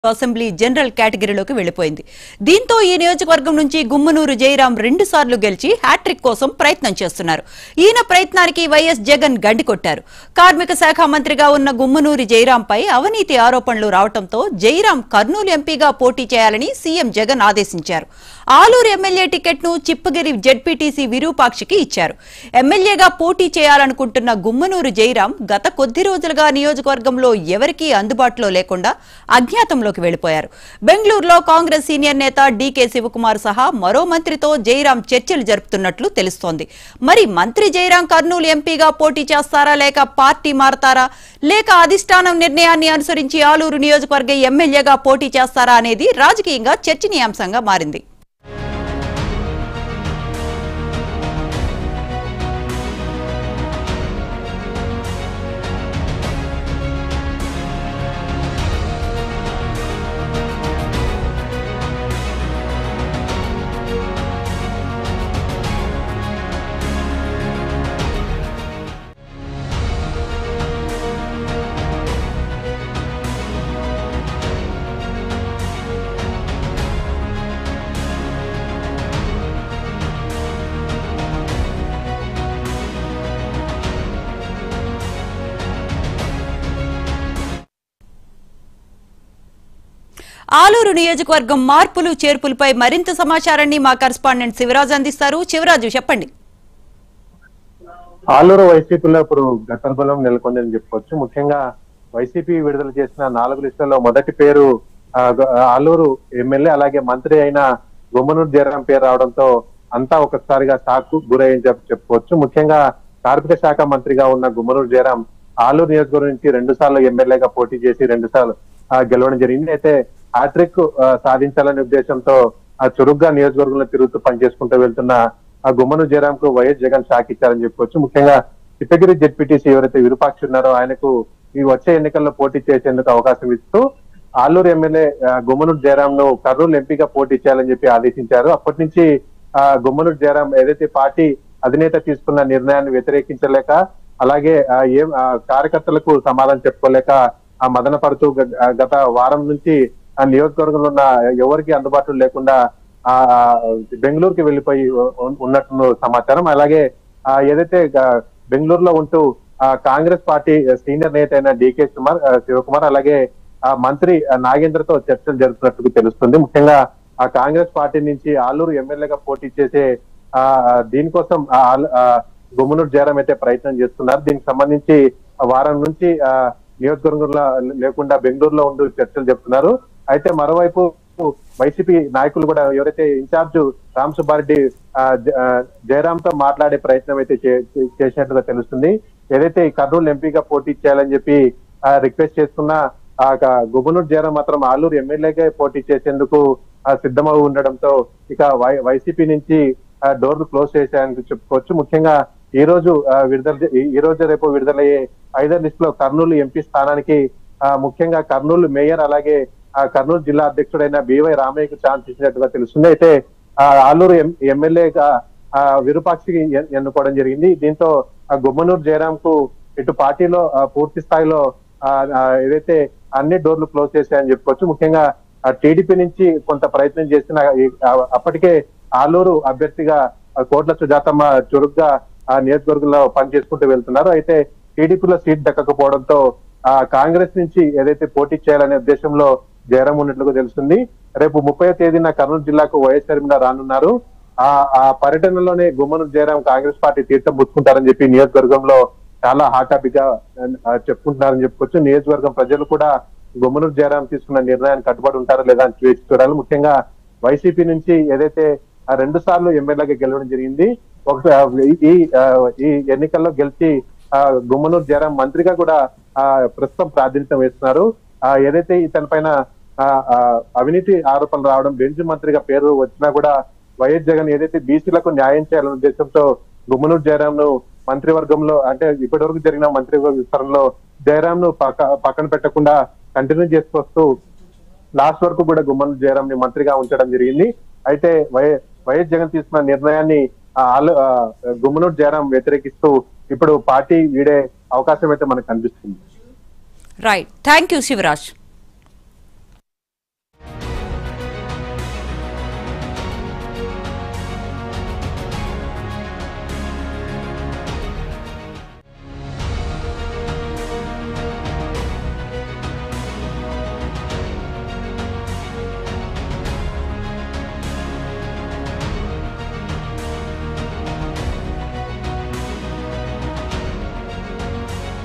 assembly general కేటగిరీలోకి వెళ్లిపోయింది దీంతో ఈ నియోజకవర్గం నుంచి గుమ్మనూరు జయరాం రెండు సార్లు గెలిచి హ్యాట్రిక్ కోసం ప్రయత్నం చేస్తున్నారు ఈయన ప్రయత్నానికి వైఎస్ జగన్ గండి కొట్టారు కార్మిక శాఖ మంత్రిగా ఉన్న గుమ్మనూరి జయరాంపై అవినీతి ఆరోపణలు రావడంతో జయరాం కర్నూలు ఎంపీగా పోటీ చేయాలని సీఎం జగన్ ఆదేశించారు ఆలూరు ఎమ్మెల్యే టికెట్ ను చిప్పగిరి జెడ్పీటీసీ విరూపాక్షికి ఇచ్చారు ఎమ్మెల్యేగా పోటీ చేయాలనుకుంటున్న గుమ్మనూరు జయరాం గత కొద్ది రోజులుగా నియోజకవర్గంలో ఎవరికీ అందుబాటులో లేకుండా అజ్ఞాతంలోకి వెళ్లిపోయారు బెంగళూరులో కాంగ్రెస్ సీనియర్ నేత డీకే శివకుమార్ సహా మరో మంత్రితో జయరాం చర్చలు జరుపుతున్నట్లు తెలుస్తోంది మరి మంత్రి జయరాం కర్నూలు ఎంపీగా పోటీ చేస్తారా లేక పార్టీ మారతారా లేక అధిష్టానం నిర్ణయాన్ని అనుసరించి ఆలూరు నియోజకవర్గ ఎమ్మెల్యేగా పోటీ చేస్తారా అనేది రాజకీయంగా చర్చనీయాంశంగా మారింది ఆలూరు నియోజకవర్గం మార్పులు చేర్పులపై మరింత సమాచారాన్ని మా కరెస్పాండెంట్ శివరాజు అందిస్తారు శివరాజు చెప్పండి ఆలూరు వైసీపీలో ఇప్పుడు గతంబలం నెలకొందని చెప్పుకోవచ్చు ముఖ్యంగా వైసీపీ విడుదల చేసిన నాలుగు లిస్టులలో మొదటి పేరు ఆ, గ- ఆలూరు ఎమ్మెల్యే అలాగే మంత్రి అయిన గుమ్మనూరు జయరాం పేరు రావడంతో అంతా ఒకసారిగా షాక్ గురయ్యని చెప్పి చెప్పుకోవచ్చు ముఖ్యంగా కార్మిక శాఖ మంత్రిగా ఉన్న గుమ్మనూరు జయరాం ఆలూరు నియోజకవర్గం నుంచి రెండు సార్లు ఎమ్మెల్యేగా పోటీ చేసి రెండు సార్లు ఆ, గెలవడం జరిగింది అయితే హ్యాట్రిక్ ఆ, సాధించాలనే ఉద్దేశంతో ఆ చురుగ్గా నియోజకవర్గంలో తిరుగుతూ పనిచేసుకుంటూ వెళ్తున్న ఆ గుమ్మను జయరాం కు వైఎస్ జగన్ షాక్ ఇచ్చారని చెప్పుకోవచ్చు ముఖ్యంగా చిత్తగిరి జెడ్పీటీసీ ఎవరైతే విరూపాక్షి ఉన్నారో ఆయనకు ఈ వచ్చే ఎన్నికల్లో పోటీ చేసేందుకు అవకాశం ఇస్తూ ఆలూరు ఎమ్మెల్యే ఆ, గుమ్మనూరు జయరాం ను కర్నూలు ఎంపీగా పోటీ చేయాలని చెప్పి ఆదేశించారు అప్పటి నుంచి ఆ గొమ్మనూరు జయరాం ఏదైతే పార్టీ అధినేత తీసుకున్న నిర్ణయాన్ని వ్యతిరేకించలేక అలాగే ఆ, ఏం ఆ, కార్యకర్తలకు సమాధానం చెప్పుకోలేక ఆ మదన పడుతూ గ- ఆ, గత వారం నుంచి ఆ నియోజకవర్గంలో ఉన్న ఎవరికి అందుబాటులో లేకుండా ఆ ఆ, బెంగళూరుకి వెళ్ళిపోయి ఉ- ఉన్నట్టు సమాచారం అలాగే ఆ, ఏదైతే గ- బెంగళూరులో ఉంటూ ఆ, కాంగ్రెస్ పార్టీ సీనియర్ నేత అయిన డికే కుమార్ ఆ, శివకుమార్ అలాగే ఆ మంత్రి ఆ, నాగేంద్రతో చర్చలు జరుపుతున్నట్టు తెలుస్తుంది ముఖ్యంగా ఆ కాంగ్రెస్ పార్టీ నుంచి ఆలూరు ఎమ్మెల్యేగా పోటీ చేసే ఆ ఆ, దీనికోసం ఆ ఆల్- ఆ, గుమ్మనూరు జయరాం అయితే ప్రయత్నం చేస్తున్నారు దీనికి సంబంధించి ఆ వారం నుంచి ఆ నియోజకవర్గంలో లేకుండా బెంగళూరులో ఉంటూ చర్చలు చెప్తున్నారు అయితే మరోవైపు వైసీపీ నాయకులు కూడా ఎవరైతే ఇన్ఛార్జ్ రామ్ సుబ్బారెడ్డి ఆ, జ- ఆ, జయరామ్ తో మాట్లాడే ప్రయత్నం అయితే చే- చే- చేసినట్టుగా తెలుస్తుంది ఏదైతే ఈ కర్నూలు ఎంపీగా పోటీ చేయాలని చెప్పి రిక్వెస్ట్ చేసుకున్న ఆ క- గుబనూరు జయరాం మాత్రం ఆలూరు ఎమ్మెల్యేగా పోటీ చేసేందుకు ఆ, సిద్ధమై ఉండడంతో ఇక వై- వైసీపీ నుంచి డోర్లు క్లోజ్ చేశాయని చెప్పుకోవచ్చు ముఖ్యంగా ఈ రోజు ఆ, విడుదల చే- ఈ- ఈ రోజు రేపు విడుదలయ్యే ఐదర్ లిస్ట్ లో కర్నూలు ఎంపీ స్థానానికి ఆ, ముఖ్యంగా కర్నూలు మేయర్ అలాగే ఆ, కర్నూలు జిల్లా అధ్యక్షుడైన బివై రామయ్యకు ఛాన్స్ ఇచ్చినట్టుగా తెలుస్తుంది అయితే ఆ, ఆలూరు ఎం- ఎమ్మెల్యేగా ఆ, విరూపాక్షికి ఎన్- ఎన్నుకోవడం జరిగింది దీంతో ఆ గుమ్మనూరు జయరాం కు ఇటు పార్టీలో ఆ, పూర్తి స్థాయిలో ఆ, ఆ, ఏదైతే అన్ని డోర్లు క్లోజ్ చేశాయని చెప్పుకోవచ్చు ముఖ్యంగా టీడీపీ నుంచి కొంత ప్రయత్నం చేసిన ఈ- ఆ, అప్పటికే ఆలూరు అభ్యర్థిగా ఆ, కోట్ల సుజాతమ్మ చురుగ్గా ఆ నియోజకవర్గంలో పనిచేసుకుంటూ వెళ్తున్నారు అయితే టీడీపీలో సీట్ దక్కకపోవడంతో ఆ కాంగ్రెస్ నుంచి ఏదైతే పోటీ చేయాలనే ఉద్దేశంలో జయరాం ఉన్నట్లుగా తెలుస్తుంది రేపు ముప్పై తేదీన కర్నూలు జిల్లాకు వైఎస్ షర్మిల రానున్నారు ఆ ఆ పర్యటనలోనే గుమ్మనూరు జయరాం కాంగ్రెస్ పార్టీ తీర్థం పుచ్చుకుంటారని చెప్పి నియోజకవర్గంలో చాలా హాట్ టాపిక్ గా ఆ, చెప్పుకుంటున్నారని చెప్పుకోవచ్చు నియోజకవర్గం ప్రజలు కూడా గుమ్మనూరు జయరాం తీసుకున్న నిర్ణయానికి కట్టుబడి ఉంటారో లేదా అని వేచి చూడాలి ముఖ్యంగా వైసీపీ నుంచి ఏదైతే ఆ రెండు సార్లు ఎమ్మెల్యేగా గెలవడం జరిగింది ఒక ఈ ఆ, ఈ ఎన్నికల్లో గెలిచి ఆ, గుమ్మనూరు జయరాం మంత్రిగా కూడా ఆ ప్రస్తుతం ప్రాతినిధ్యం వేస్తున్నారు ఆ ఏదైతే ఇతని పైన ఆ, ఆ, అవినీతి ఆరోపణలు రావడం బెంచ్ మంత్రిగా పేరు వచ్చినా కూడా వైఎస్ జగన్ ఏదైతే బీసీలకు న్యాయం చేయాలనే ఉద్దేశంతో గుమ్మనూరు జయరాం ను మంత్రివర్గంలో అంటే ఇప్పటి వరకు జరిగిన మంత్రివర్గ విస్తరణలో జయరాం ను పక్క పక్కన పెట్టకుండా కంటిన్యూ చేసుకొస్తూ లాస్ట్ వరకు కూడా గుమ్మనూరు జయరాం ని మంత్రిగా ఉంచడం జరిగింది అయితే వై వైఎస్ జగన్ తీసుకున్న నిర్ణయాన్ని ఆ, ఆలు- ఆ, గుమ్మనూరు జయరాం వ్యతిరేకిస్తూ ఇప్పుడు పార్టీ వీడే అవకాశం అయితే మనకు కనిపిస్తుంది రైట్ థ్యాంక్ యూ శివరాజ్